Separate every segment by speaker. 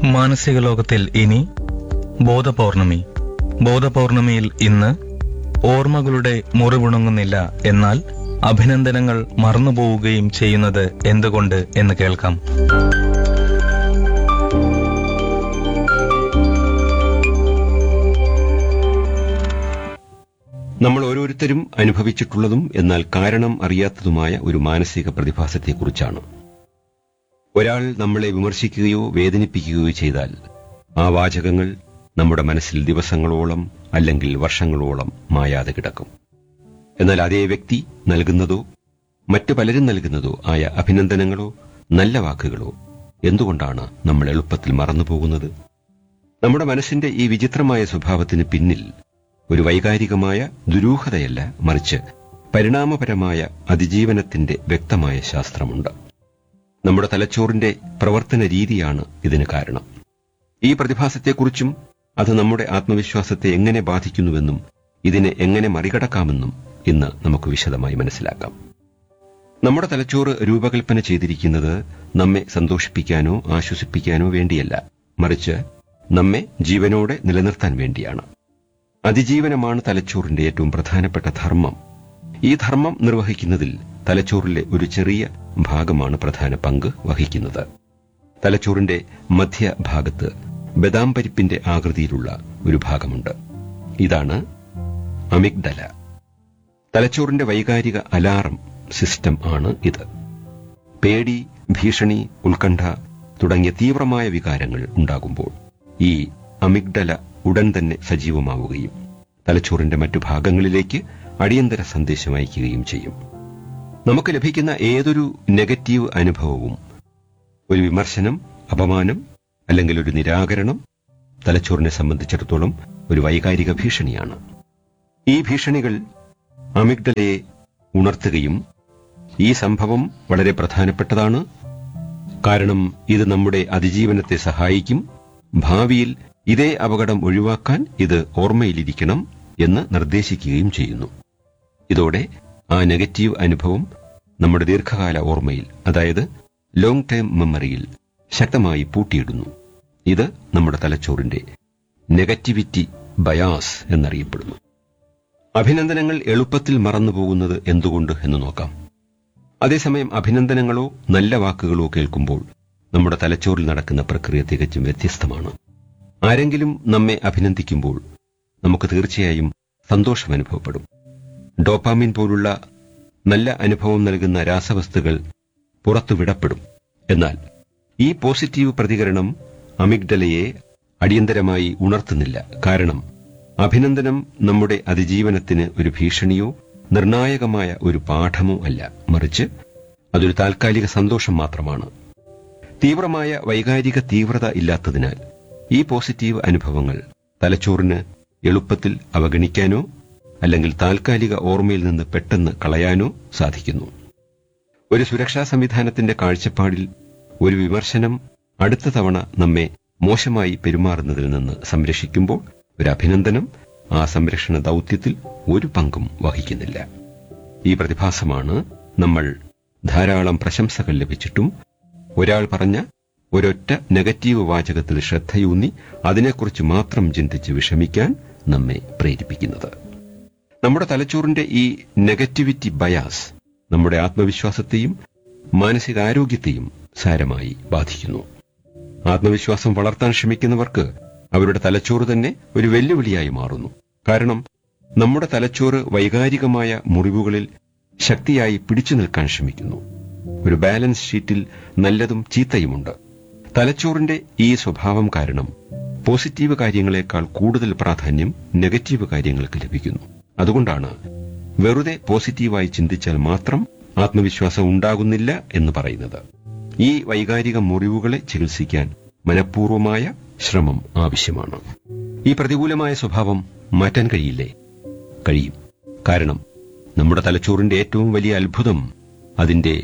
Speaker 1: മാനസിക ലോകത്തിൽ ഇനി ബോധപൗർണമി ബോധപൗർണമിയിൽ ഇന്ന് ഓർമ്മകളുടെ മുറിവുണങ്ങുന്നില്ല എന്നാൽ അഭിനന്ദനങ്ങൾ മറന്നുപോവുകയും ചെയ്യുന്നത് എന്തുകൊണ്ട് എന്ന് കേൾക്കാം
Speaker 2: നമ്മൾ ഓരോരുത്തരും അനുഭവിച്ചിട്ടുള്ളതും എന്നാൽ കാരണം അറിയാത്തതുമായ ഒരു മാനസിക പ്രതിഭാസത്തെക്കുറിച്ചാണ് ഒരാൾ നമ്മളെ വിമർശിക്കുകയോ വേദനിപ്പിക്കുകയോ ചെയ്താൽ ആ വാചകങ്ങൾ നമ്മുടെ മനസ്സിൽ ദിവസങ്ങളോളം അല്ലെങ്കിൽ വർഷങ്ങളോളം മായാതെ കിടക്കും എന്നാൽ അതേ വ്യക്തി നൽകുന്നതോ മറ്റു പലരും നൽകുന്നതോ ആയ അഭിനന്ദനങ്ങളോ നല്ല വാക്കുകളോ എന്തുകൊണ്ടാണ് നമ്മൾ എളുപ്പത്തിൽ മറന്നുപോകുന്നത് നമ്മുടെ മനസ്സിന്റെ ഈ വിചിത്രമായ സ്വഭാവത്തിന് പിന്നിൽ ഒരു വൈകാരികമായ ദുരൂഹതയല്ല മറിച്ച് പരിണാമപരമായ അതിജീവനത്തിന്റെ വ്യക്തമായ ശാസ്ത്രമുണ്ട് നമ്മുടെ തലച്ചോറിന്റെ പ്രവർത്തന രീതിയാണ് ഇതിന് കാരണം ഈ പ്രതിഭാസത്തെക്കുറിച്ചും അത് നമ്മുടെ ആത്മവിശ്വാസത്തെ എങ്ങനെ ബാധിക്കുന്നുവെന്നും ഇതിനെ എങ്ങനെ മറികടക്കാമെന്നും ഇന്ന് നമുക്ക് വിശദമായി മനസ്സിലാക്കാം നമ്മുടെ തലച്ചോറ് രൂപകൽപ്പന ചെയ്തിരിക്കുന്നത് നമ്മെ സന്തോഷിപ്പിക്കാനോ ആശ്വസിപ്പിക്കാനോ വേണ്ടിയല്ല മറിച്ച് നമ്മെ ജീവനോടെ നിലനിർത്താൻ വേണ്ടിയാണ് അതിജീവനമാണ് തലച്ചോറിന്റെ ഏറ്റവും പ്രധാനപ്പെട്ട ധർമ്മം ഈ ധർമ്മം നിർവഹിക്കുന്നതിൽ തലച്ചോറിലെ ഒരു ചെറിയ ഭാഗമാണ് പ്രധാന പങ്ക് വഹിക്കുന്നത് തലച്ചോറിന്റെ മധ്യഭാഗത്ത് ബദാം പരിപ്പിന്റെ ആകൃതിയിലുള്ള ഒരു ഭാഗമുണ്ട് ഇതാണ് അമിഗ്ഡല തലച്ചോറിന്റെ വൈകാരിക അലാറം സിസ്റ്റം ആണ് ഇത് പേടി ഭീഷണി ഉത്കണ്ഠ തുടങ്ങിയ തീവ്രമായ വികാരങ്ങൾ ഉണ്ടാകുമ്പോൾ ഈ അമിഗ്ഡല ഉടൻ തന്നെ സജീവമാവുകയും തലച്ചോറിന്റെ മറ്റു ഭാഗങ്ങളിലേക്ക് അടിയന്തര സന്ദേശം അയക്കുകയും ചെയ്യും നമുക്ക് ലഭിക്കുന്ന ഏതൊരു നെഗറ്റീവ് അനുഭവവും ഒരു വിമർശനം അപമാനം അല്ലെങ്കിൽ ഒരു നിരാകരണം തലച്ചോറിനെ സംബന്ധിച്ചിടത്തോളം ഒരു വൈകാരിക ഭീഷണിയാണ് ഈ ഭീഷണികൾ അമിഗ്ഡലയെ ഉണർത്തുകയും ഈ സംഭവം വളരെ പ്രധാനപ്പെട്ടതാണ് കാരണം ഇത് നമ്മുടെ അതിജീവനത്തെ സഹായിക്കും ഭാവിയിൽ ഇതേ അപകടം ഒഴിവാക്കാൻ ഇത് ഓർമ്മയിലിരിക്കണം എന്ന് നിർദ്ദേശിക്കുകയും ചെയ്യുന്നു ഇതോടെ ആ നെഗറ്റീവ് അനുഭവം നമ്മുടെ ദീർഘകാല ഓർമ്മയിൽ അതായത് ലോങ് ടേം മെമ്മറിയിൽ ശക്തമായി പൂട്ടിയിടുന്നു ഇത് നമ്മുടെ തലച്ചോറിന്റെ നെഗറ്റിവിറ്റി ബയാസ് എന്നറിയപ്പെടുന്നു അഭിനന്ദനങ്ങൾ എളുപ്പത്തിൽ മറന്നുപോകുന്നത് എന്തുകൊണ്ട് എന്ന് നോക്കാം അതേസമയം അഭിനന്ദനങ്ങളോ നല്ല വാക്കുകളോ കേൾക്കുമ്പോൾ നമ്മുടെ തലച്ചോറിൽ നടക്കുന്ന പ്രക്രിയ തികച്ചും വ്യത്യസ്തമാണ് ആരെങ്കിലും നമ്മെ അഭിനന്ദിക്കുമ്പോൾ നമുക്ക് തീർച്ചയായും സന്തോഷം അനുഭവപ്പെടും ഡോപ്പാമിൻ പോലുള്ള നല്ല അനുഭവം നൽകുന്ന രാസവസ്തുക്കൾ പുറത്തുവിടപ്പെടും എന്നാൽ ഈ പോസിറ്റീവ് പ്രതികരണം അമിഗ്ഡലയെ അടിയന്തരമായി ഉണർത്തുന്നില്ല കാരണം അഭിനന്ദനം നമ്മുടെ അതിജീവനത്തിന് ഒരു ഭീഷണിയോ നിർണായകമായ ഒരു പാഠമോ അല്ല മറിച്ച് അതൊരു താൽക്കാലിക സന്തോഷം മാത്രമാണ് തീവ്രമായ വൈകാരിക തീവ്രത ഇല്ലാത്തതിനാൽ ഈ പോസിറ്റീവ് അനുഭവങ്ങൾ തലച്ചോറിന് എളുപ്പത്തിൽ അവഗണിക്കാനോ അല്ലെങ്കിൽ താൽക്കാലിക ഓർമ്മയിൽ നിന്ന് പെട്ടെന്ന് കളയാനോ സാധിക്കുന്നു ഒരു സുരക്ഷാ സംവിധാനത്തിന്റെ കാഴ്ചപ്പാടിൽ ഒരു വിമർശനം അടുത്ത തവണ നമ്മെ മോശമായി പെരുമാറുന്നതിൽ നിന്ന് സംരക്ഷിക്കുമ്പോൾ ഒരു അഭിനന്ദനം ആ സംരക്ഷണ ദൗത്യത്തിൽ ഒരു പങ്കും വഹിക്കുന്നില്ല ഈ പ്രതിഭാസമാണ് നമ്മൾ ധാരാളം പ്രശംസകൾ ലഭിച്ചിട്ടും ഒരാൾ പറഞ്ഞ ഒരൊറ്റ നെഗറ്റീവ് വാചകത്തിൽ ശ്രദ്ധയൂന്നി അതിനെക്കുറിച്ച് മാത്രം ചിന്തിച്ച് വിഷമിക്കാൻ നമ്മെ പ്രേരിപ്പിക്കുന്നത് നമ്മുടെ തലച്ചോറിന്റെ ഈ നെഗറ്റിവിറ്റി ബയാസ് നമ്മുടെ ആത്മവിശ്വാസത്തെയും മാനസികാരോഗ്യത്തെയും സാരമായി ബാധിക്കുന്നു ആത്മവിശ്വാസം വളർത്താൻ ശ്രമിക്കുന്നവർക്ക് അവരുടെ തലച്ചോറ് തന്നെ ഒരു വെല്ലുവിളിയായി മാറുന്നു കാരണം നമ്മുടെ തലച്ചോറ് വൈകാരികമായ മുറിവുകളിൽ ശക്തിയായി പിടിച്ചു നിൽക്കാൻ ശ്രമിക്കുന്നു ഒരു ബാലൻസ് ഷീറ്റിൽ നല്ലതും ചീത്തയുമുണ്ട് തലച്ചോറിന്റെ ഈ സ്വഭാവം കാരണം പോസിറ്റീവ് കാര്യങ്ങളെക്കാൾ കൂടുതൽ പ്രാധാന്യം നെഗറ്റീവ് കാര്യങ്ങൾക്ക് ലഭിക്കുന്നു അതുകൊണ്ടാണ് വെറുതെ പോസിറ്റീവായി ചിന്തിച്ചാൽ മാത്രം ആത്മവിശ്വാസം ഉണ്ടാകുന്നില്ല എന്ന് പറയുന്നത് ഈ വൈകാരിക മുറിവുകളെ ചികിത്സിക്കാൻ മനഃപൂർവമായ ശ്രമം ആവശ്യമാണ് ഈ പ്രതികൂലമായ സ്വഭാവം മാറ്റാൻ കഴിയില്ലേ കഴിയും കാരണം നമ്മുടെ തലച്ചോറിന്റെ ഏറ്റവും വലിയ അത്ഭുതം അതിന്റെ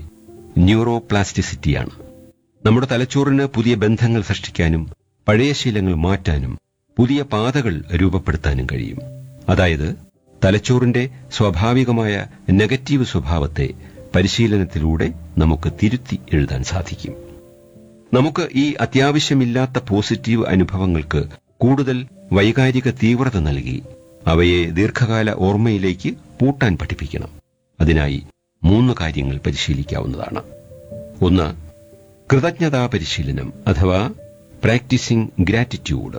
Speaker 2: ന്യൂറോപ്ലാസ്റ്റിസിറ്റിയാണ് നമ്മുടെ തലച്ചോറിന് പുതിയ ബന്ധങ്ങൾ സൃഷ്ടിക്കാനും പഴയ ശീലങ്ങൾ മാറ്റാനും പുതിയ പാതകൾ രൂപപ്പെടുത്താനും കഴിയും അതായത് തലച്ചോറിന്റെ സ്വാഭാവികമായ നെഗറ്റീവ് സ്വഭാവത്തെ പരിശീലനത്തിലൂടെ നമുക്ക് തിരുത്തി എഴുതാൻ സാധിക്കും നമുക്ക് ഈ അത്യാവശ്യമില്ലാത്ത പോസിറ്റീവ് അനുഭവങ്ങൾക്ക് കൂടുതൽ വൈകാരിക തീവ്രത നൽകി അവയെ ദീർഘകാല ഓർമ്മയിലേക്ക് പൂട്ടാൻ പഠിപ്പിക്കണം അതിനായി മൂന്ന് കാര്യങ്ങൾ പരിശീലിക്കാവുന്നതാണ് ഒന്ന് കൃതജ്ഞതാ പരിശീലനം അഥവാ പ്രാക്ടീസിംഗ് ഗ്രാറ്റിറ്റ്യൂഡ്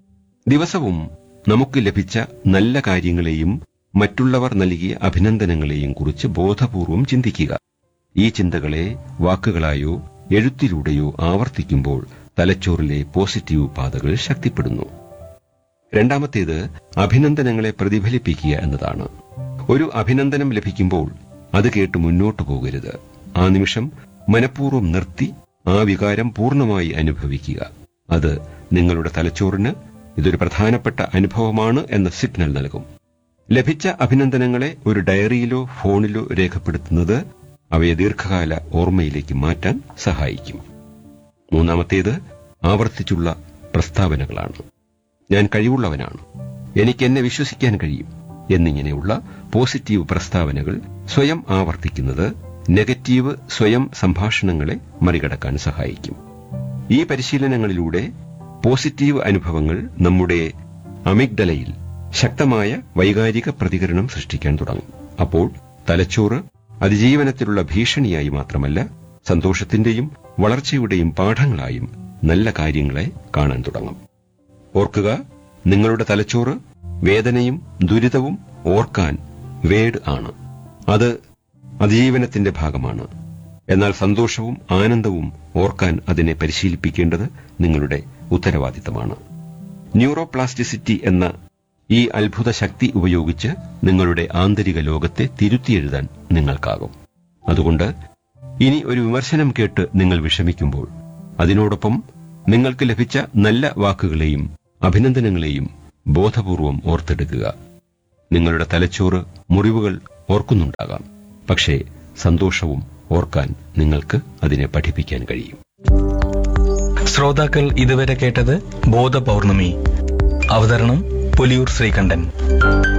Speaker 2: ദിവസവും നമുക്ക് ലഭിച്ച നല്ല കാര്യങ്ങളെയും മറ്റുള്ളവർ നൽകിയ അഭിനന്ദനങ്ങളെയും കുറിച്ച് ബോധപൂർവം ചിന്തിക്കുക ഈ ചിന്തകളെ വാക്കുകളായോ എഴുത്തിലൂടെയോ ആവർത്തിക്കുമ്പോൾ തലച്ചോറിലെ പോസിറ്റീവ് പാതകൾ ശക്തിപ്പെടുന്നു രണ്ടാമത്തേത് അഭിനന്ദനങ്ങളെ പ്രതിഫലിപ്പിക്കുക എന്നതാണ് ഒരു അഭിനന്ദനം ലഭിക്കുമ്പോൾ അത് കേട്ട് മുന്നോട്ടു പോകരുത് ആ നിമിഷം മനഃപൂർവ്വം നിർത്തി ആ വികാരം പൂർണ്ണമായി അനുഭവിക്കുക അത് നിങ്ങളുടെ തലച്ചോറിന് ഇതൊരു പ്രധാനപ്പെട്ട അനുഭവമാണ് എന്ന സിഗ്നൽ നൽകും ലഭിച്ച അഭിനന്ദനങ്ങളെ ഒരു ഡയറിയിലോ ഫോണിലോ രേഖപ്പെടുത്തുന്നത് അവയെ ദീർഘകാല ഓർമ്മയിലേക്ക് മാറ്റാൻ സഹായിക്കും മൂന്നാമത്തേത് ആവർത്തിച്ചുള്ള പ്രസ്താവനകളാണ് ഞാൻ കഴിവുള്ളവനാണ് എനിക്ക് എന്നെ വിശ്വസിക്കാൻ കഴിയും എന്നിങ്ങനെയുള്ള പോസിറ്റീവ് പ്രസ്താവനകൾ സ്വയം ആവർത്തിക്കുന്നത് നെഗറ്റീവ് സ്വയം സംഭാഷണങ്ങളെ മറികടക്കാൻ സഹായിക്കും ഈ പരിശീലനങ്ങളിലൂടെ പോസിറ്റീവ് അനുഭവങ്ങൾ നമ്മുടെ അമിഗ്ഡലയിൽ ശക്തമായ വൈകാരിക പ്രതികരണം സൃഷ്ടിക്കാൻ തുടങ്ങും അപ്പോൾ തലച്ചോറ് അതിജീവനത്തിലുള്ള ഭീഷണിയായി മാത്രമല്ല സന്തോഷത്തിന്റെയും വളർച്ചയുടെയും പാഠങ്ങളായും നല്ല കാര്യങ്ങളെ കാണാൻ തുടങ്ങും ഓർക്കുക നിങ്ങളുടെ തലച്ചോറ് വേദനയും ദുരിതവും ഓർക്കാൻ വേഡ് ആണ് അത് അതിജീവനത്തിന്റെ ഭാഗമാണ് എന്നാൽ സന്തോഷവും ആനന്ദവും ഓർക്കാൻ അതിനെ പരിശീലിപ്പിക്കേണ്ടത് നിങ്ങളുടെ ഉത്തരവാദിത്തമാണ് ന്യൂറോപ്ലാസ്റ്റിസിറ്റി എന്ന ഈ അത്ഭുത ശക്തി ഉപയോഗിച്ച് നിങ്ങളുടെ ആന്തരിക ലോകത്തെ തിരുത്തിയെഴുതാൻ നിങ്ങൾക്കാകും അതുകൊണ്ട് ഇനി ഒരു വിമർശനം കേട്ട് നിങ്ങൾ വിഷമിക്കുമ്പോൾ അതിനോടൊപ്പം നിങ്ങൾക്ക് ലഭിച്ച നല്ല വാക്കുകളെയും അഭിനന്ദനങ്ങളെയും ബോധപൂർവം ഓർത്തെടുക്കുക നിങ്ങളുടെ തലച്ചോറ് മുറിവുകൾ ഓർക്കുന്നുണ്ടാകാം പക്ഷേ സന്തോഷവും ഓർക്കാൻ നിങ്ങൾക്ക് അതിനെ പഠിപ്പിക്കാൻ കഴിയും
Speaker 1: ശ്രോതാക്കൾ ഇതുവരെ കേട്ടത് ബോധപൗർണമി അവതരണം പുലിയൂർ ശ്രീകണ്ഠൻ